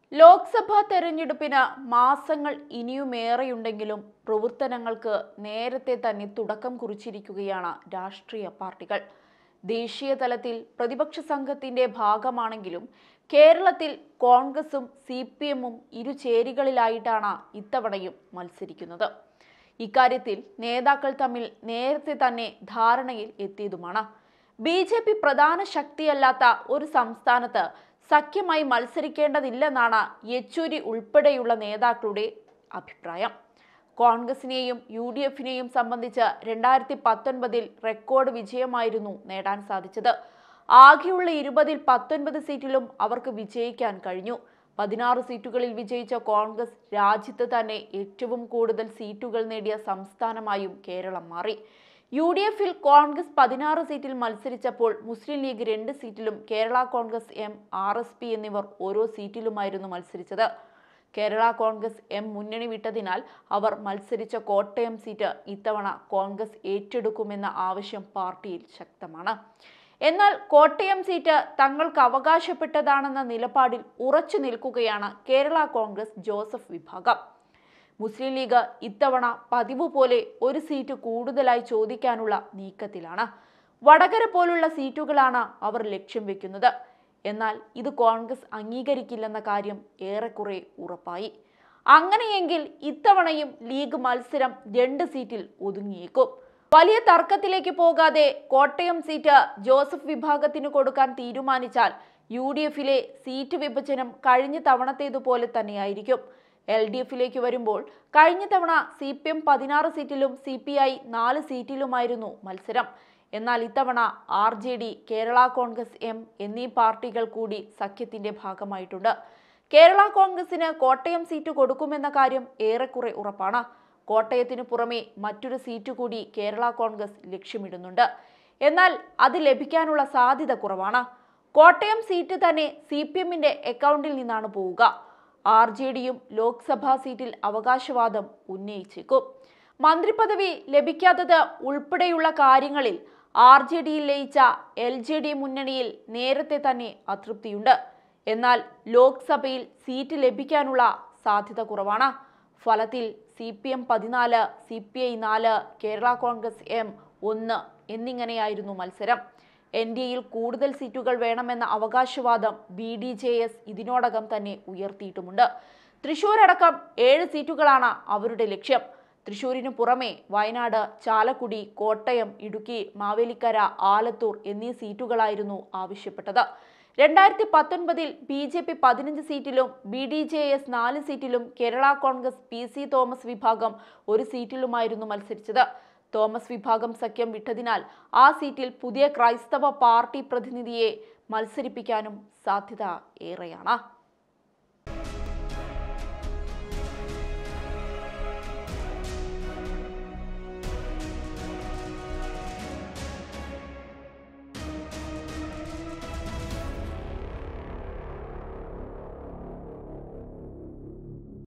ലോക്സഭാ തെരഞ്ഞെടുപ്പിന് മാസങ്ങൾ ഇനിയുമേറെയുണ്ടെങ്കിലും പ്രവർത്തനങ്ങൾക്ക് നേരത്തെ തന്നെ തുടക്കം കുറിച്ചിരിക്കുകയാണ് രാഷ്ട്രീയ പാർട്ടികൾ ദേശീയ തലത്തിൽ പ്രതിപക്ഷ സംഘത്തിന്റെ ഭാഗമാണെങ്കിലും കേരളത്തിൽ കോൺഗ്രസും സി പി എമ്മും ഇരുചേരികളിലായിട്ടാണ് ഇത്തവണയും മത്സരിക്കുന്നത് ഇക്കാര്യത്തിൽ നേതാക്കൾ തമ്മിൽ നേരത്തെ തന്നെ ധാരണയിൽ എത്തിയതുമാണ് ബി ജെ പി പ്രധാന ശക്തിയല്ലാത്ത ഒരു സംസ്ഥാനത്ത് സഖ്യമായി മത്സരിക്കേണ്ടതില്ലെന്നാണ് യെച്ചൂരി ഉൾപ്പെടെയുള്ള നേതാക്കളുടെ അഭിപ്രായം കോൺഗ്രസിനെയും യു ഡി എഫിനെയും സംബന്ധിച്ച് രണ്ടായിരത്തി പത്തൊൻപതിൽ റെക്കോർഡ് വിജയമായിരുന്നു നേടാൻ സാധിച്ചത് ആകെയുള്ള ഇരുപതിൽ പത്തൊൻപത് സീറ്റിലും അവർക്ക് വിജയിക്കാൻ കഴിഞ്ഞു പതിനാറ് സീറ്റുകളിൽ വിജയിച്ച കോൺഗ്രസ് രാജ്യത്ത് തന്നെ ഏറ്റവും കൂടുതൽ സീറ്റുകൾ നേടിയ സംസ്ഥാനമായും കേരളം മാറി യു ഡി എഫിൽ കോൺഗ്രസ് പതിനാറ് സീറ്റിൽ മത്സരിച്ചപ്പോൾ മുസ്ലിം ലീഗ് രണ്ട് സീറ്റിലും Kerala Congress M R S P എന്നിവർ ഓരോ സീറ്റിലുമായിരുന്നു മത്സരിച്ചത് കേരള കോൺഗ്രസ് എം മുന്നണി വിട്ടതിനാൽ അവർ മത്സരിച്ച കോട്ടയം സീറ്റ് ഇത്തവണ കോൺഗ്രസ് ഏറ്റെടുക്കുമെന്ന ആവശ്യം പാർട്ടിയിൽ ശക്തമാണ് എന്നാൽ കോട്ടയം സീറ്റ് തങ്ങൾക്ക് അവകാശപ്പെട്ടതാണെന്ന നിലപാടിൽ ഉറച്ചു നിൽക്കുകയാണ് കേരള കോൺഗ്രസ് ജോസഫ് വിഭാഗം മുസ്ലിം ലീഗ് ഇത്തവണ പതിവ് പോലെ ഒരു സീറ്റ് കൂടുതലായി ചോദിക്കാനുള്ള നീക്കത്തിലാണ് വടകര പോലുള്ള സീറ്റുകളാണ് അവർ ലക്ഷ്യം വെക്കുന്നത് എന്നാൽ ഇത് കോൺഗ്രസ് അംഗീകരിക്കില്ലെന്ന കാര്യം ഏറെക്കുറെ ഉറപ്പായി അങ്ങനെയെങ്കിൽ ഇത്തവണയും ലീഗ് മത്സരം രണ്ട് സീറ്റിൽ ഒതുങ്ങിയേക്കും വലിയ തർക്കത്തിലേക്ക് പോകാതെ കോട്ടയം സീറ്റ് ജോസഫ് വിഭാഗത്തിന് കൊടുക്കാൻ തീരുമാനിച്ചാൽ യു ഡി എഫിലെ സീറ്റ് വിഭജനം കഴിഞ്ഞ തവണത്തേതുപോലെ തന്നെയായിരിക്കും എൽ ഡി എഫിലേക്ക് വരുമ്പോൾ കഴിഞ്ഞ തവണ സി പി എം പതിനാറ് സീറ്റിലും സി പി ഐ നാല് സീറ്റിലുമായിരുന്നു മത്സരം എന്നാൽ ഇത്തവണ R J D Kerala Congress M എന്നീ പാർട്ടികൾ കൂടി സഖ്യത്തിന്റെ ഭാഗമായിട്ടുണ്ട് കേരള കോൺഗ്രസിന് കോട്ടയം സീറ്റ് കൊടുക്കുമെന്ന കാര്യം ഏറെക്കുറെ ഉറപ്പാണ് കോട്ടയത്തിനു പുറമെ മറ്റൊരു സീറ്റ് കൂടി കേരള കോൺഗ്രസ് ലക്ഷ്യമിടുന്നുണ്ട് എന്നാൽ അത് ലഭിക്കാനുള്ള സാധ്യത കുറവാണ് കോട്ടയം സീറ്റ് തന്നെ സി പി എമ്മിന്റെ അക്കൗണ്ടിൽ നിന്നാണ് പോവുക ആർ ജെ ഡിയും ലോക്സഭാ സീറ്റിൽ അവകാശവാദം ഉന്നയിച്ചേക്കും മന്ത്രിപദവി ലഭിക്കാത്തത് ഉൾപ്പെടെയുള്ള കാര്യങ്ങളിൽ ആർ ജെ ഡിയിൽ ലയിച്ച എൽ ജെ ഡി മുന്നണിയിൽ നേരത്തെ തന്നെ അതൃപ്തിയുണ്ട് എന്നാൽ ലോക്സഭയിൽ സീറ്റ് ലഭിക്കാനുള്ള സാധ്യത കുറവാണ് ഫലത്തിൽ സി പി എം പതിനാല് സി പി ഐ നാല് കേരള കോൺഗ്രസ് എം ഒന്ന് എന്നിങ്ങനെയായിരുന്നു മത്സരം എൻ ഡി എയിൽ കൂടുതൽ സീറ്റുകൾ വേണമെന്ന അവകാശവാദം ബി ഡി ജെ എസ് ഇതിനോടകം തന്നെ ഉയർത്തിയിട്ടുമുണ്ട് തൃശൂർ അടക്കം ഏഴ് സീറ്റുകളാണ് അവരുടെ ലക്ഷ്യം തൃശൂരിനു പുറമെ വയനാട് ചാലക്കുടി കോട്ടയം ഇടുക്കി മാവേലിക്കര ആലത്തൂർ എന്നീ സീറ്റുകളായിരുന്നു ആവശ്യപ്പെട്ടത് രണ്ടായിരത്തി പത്തൊൻപതിൽ ബി ജെ പി പതിനഞ്ച് സീറ്റിലും ബി ഡി ജെ എസ് നാല് സീറ്റിലും കേരള കോൺഗ്രസ് പി സി തോമസ് വിഭാഗം ഒരു സീറ്റിലുമായിരുന്നു മത്സരിച്ചത് തോമസ് വിഭാഗം സഖ്യം വിട്ടതിനാൽ ആ സീറ്റിൽ പുതിയ ക്രൈസ്തവ പാർട്ടി പ്രതിനിധിയെ മത്സരിപ്പിക്കാനും സാധ്യത ഏറെയാണ്